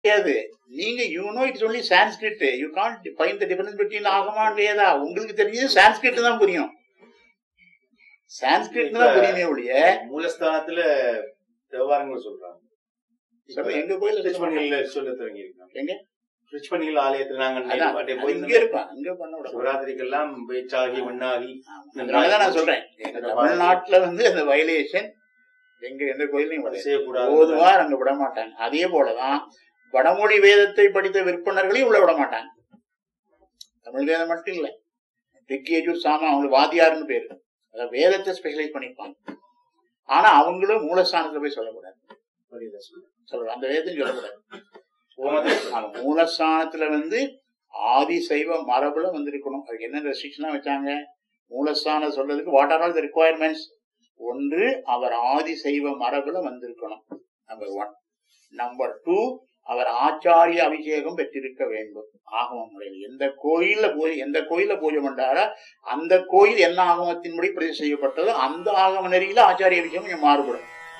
கிடையாது நீங்க you know it's only Sanskrit you can't find the difference between ஆகமா இல்லையதா உங்களுக்கு தெரிஞ்சது சான்ஸ்கிரிட் தான் புரியும் சான்ஸ்கிரிட் தான் புரியுமே ஒழிய மூலஸ்தானத்துல தேவாரங்கள் சொல்றாங்க சொல்ல எங்க கோயில ரிச்மண்ட் ஹில்ல சொல்ல தொடங்கி இருக்காங்க எங்க? ரிச்மண்ட் ஹில் ஆலயத்துல நாங்க அதான், நேற்று வாட்டி அது போய் இங்க இருப்பான் அங்க பண்ண விட சிவராத்திரிக்கெல்லாம் வெயிட்டாகி மண்ணாகி அதனாலதான் நான் சொல்றேன் எங்க தமிழ்நாட்டுல வந்து அந்த வயலேஷன் எங்க எந்த கோயிலையும் அது கிடையாது செய்யக்கூடாது ஓதுவார் அங்க விட மாட்டாங்க அதே போலதான் வடமொழி வேதத்தை படித்த விற்பனர்களையும் உள்ள விட மாட்டாங்க தமிழ் வேதம் மட்டும் இல்ல திக்கேஜூர் சாமா அவங்களுக்கு வாத்தியார்னு பேரு அதாவது வேதத்தை ஸ்பெஷலைஸ் பண்ணிருப்பாங்க ஆனா அவங்களும் மூலஸ்தானத்துல போய் சொல்லக்கூடாது சொல்ற அந்த வேதத்தையும் சொல்லக்கூடாது ஓமத்தை ஆமா, மூலஸ்தானத்துல வந்து ஆதி சைவ மரபுல வந்திருக்கணும் அதுக்கு என்ன ரெஸ்ட்ரிக்ஷன் வச்சாங்க மூலஸ்தானம் சொல்றதுக்கு what are all the requirements ஒன்று அவர் ஆதி சைவ மரபுல வந்திருக்கணும் நம்பர் ஒன் நம்பர் டூ அவர் ஆச்சாரிய அபிஷேகம் பெற்றிருக்க வேண்டும் ஆகம முறையில் எந்த கோயில்ல பூஜை எந்த கோயில்ல பூஜை பண்றாரோ அந்த கோயில் என்ன ஆகமத்தின்படி பிரதி செய்யப்பட்டதோ அந்த ஆகம நெறியில ஆச்சாரிய அபிஷேகம் கொஞ்சம் மாறுபடும்